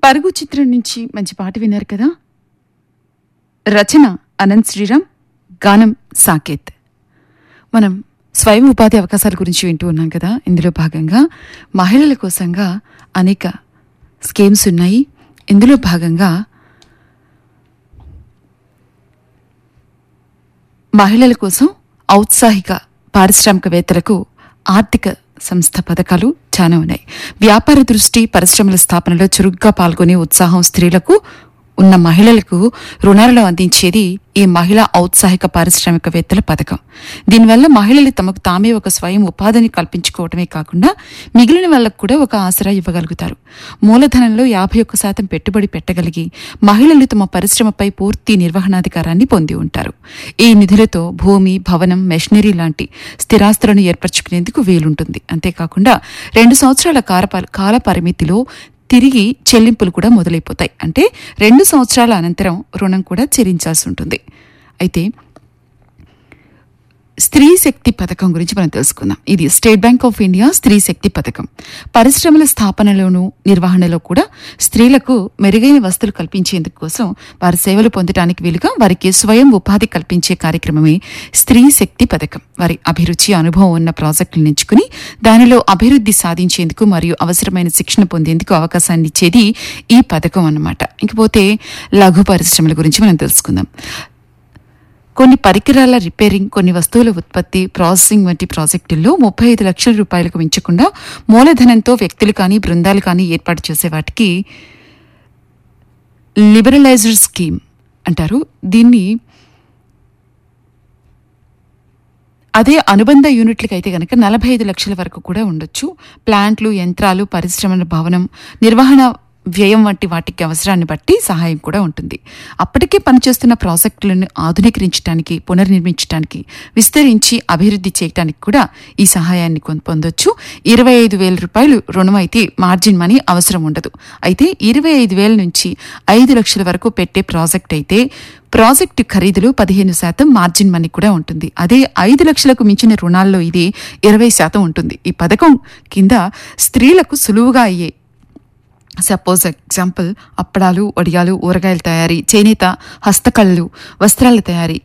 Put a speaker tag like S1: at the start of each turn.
S1: పరుగు చిత్రం నుంచి మంచి పాట విన్నారు కదా రచన అనంత్ శ్రీరామ్ గానం సాకేత్ మనం స్వయం ఉపాధి అవకాశాల గురించి వింటూ ఉన్నాం కదా ఇందులో భాగంగా మహిళల కోసంగా అనేక స్కీమ్స్ ఉన్నాయి ఇందులో భాగంగా మహిళల కోసం ఔత్సాహిక పారిశ్రామికవేత్తలకు ఆర్థిక సంస్థ పథకాలు చాలా ఉన్నాయి వ్యాపార దృష్టి పరిశ్రమల స్థాపనలో చురుగ్గా పాల్గొనే ఉత్సాహం స్త్రీలకు ఉన్న మహిళలకు రుణాలను అందించేది ఈ మహిళా ఔత్సాహిక పారిశ్రామికవేత్తల పథకం దీనివల్ల మహిళలు తమకు తామే ఒక స్వయం ఉపాధిని కల్పించుకోవడమే కాకుండా మిగిలిన వాళ్లకు కూడా ఒక ఆసరా ఇవ్వగలుగుతారు మూలధనంలో యాభై ఒక్క శాతం పెట్టుబడి పెట్టగలిగి మహిళలు తమ పరిశ్రమపై పూర్తి నిర్వహణాధికారాన్ని పొంది ఉంటారు ఈ నిధులతో భూమి భవనం మెషినరీ లాంటి స్థిరాస్తులను ఏర్పరచుకునేందుకు వీలుంటుంది అంతేకాకుండా రెండు సంవత్సరాల కారప- కాల పరిమితిలో తిరిగి చెల్లింపులు కూడా మొదలైపోతాయి అంటే రెండు సంవత్సరాల అనంతరం రుణం కూడా చెల్లించాల్సి ఉంటుంది అయితే స్త్రీ శక్తి పథకం గురించి మనం తెలుసుకుందాం ఇది స్టేట్ బ్యాంక్ ఆఫ్ ఇండియా స్త్రీ శక్తి పథకం పరిశ్రమల స్థాపనలోను నిర్వహణలో కూడా స్త్రీలకు మెరుగైన వస్తువులు కల్పించేందుకు కోసం వారి సేవలు పొందడానికి వీలుగా వారికి స్వయం ఉపాధి కల్పించే కార్యక్రమమే స్త్రీ శక్తి పథకం వారి అభిరుచి అనుభవం ఉన్న ప్రాజెక్టులను ఎంచుకుని దానిలో అభివృద్ధి సాధించేందుకు మరియు అవసరమైన శిక్షణ పొందేందుకు అవకాశాన్ని ఇచ్చేది ఈ పథకం అన్నమాట ఇకపోతే లఘు పరిశ్రమల గురించి మనం తెలుసుకుందాం కొన్ని పరికరాల రిపేరింగ్ కొన్ని వస్తువుల ఉత్పత్తి ప్రాసెసింగ్ వంటి ప్రాజెక్టుల్లో ముప్పై ఐదు లక్షల రూపాయలకు మించకుండా మూలధనంతో వ్యక్తులు కానీ బృందాలు కానీ ఏర్పాటు చేసే వాటికి లిబరలైజ్డ్ స్కీమ్ అంటారు దీన్ని అదే అనుబంధ యూనిట్లకి అయితే కనుక నలభై ఐదు లక్షల వరకు కూడా ఉండొచ్చు ప్లాంట్లు యంత్రాలు పరిశ్రమల భవనం నిర్వహణ వ్యయం వంటి వాటికి అవసరాన్ని బట్టి సహాయం కూడా ఉంటుంది అప్పటికే పనిచేస్తున్న ప్రాజెక్టులను ఆధునీకరించడానికి పునర్నిర్మించడానికి విస్తరించి అభివృద్ధి చేయడానికి కూడా ఈ సహాయాన్ని కొన్- పొందొచ్చు ఇరవై ఐదు వేల రూపాయలు రుణం అయితే మార్జిన్ మనీ అవసరం ఉండదు అయితే ఇరవై ఐదు వేల నుంచి ఐదు లక్షల వరకు పెట్టే ప్రాజెక్ట్ అయితే ప్రాజెక్టు ఖరీదులు పదిహేను శాతం మార్జిన్ మనీ కూడా ఉంటుంది అదే ఐదు లక్షలకు మించిన రుణాల్లో ఇది ఇరవై శాతం ఉంటుంది ఈ పథకం కింద స్త్రీలకు సులువుగా అయ్యే సపోజ్ ఎగ్జాంపుల్ అప్పడాలు వడియాలు ఊరగాయల తయారీ చేనేత హస్తకళలు వస్త్రాల తయారీ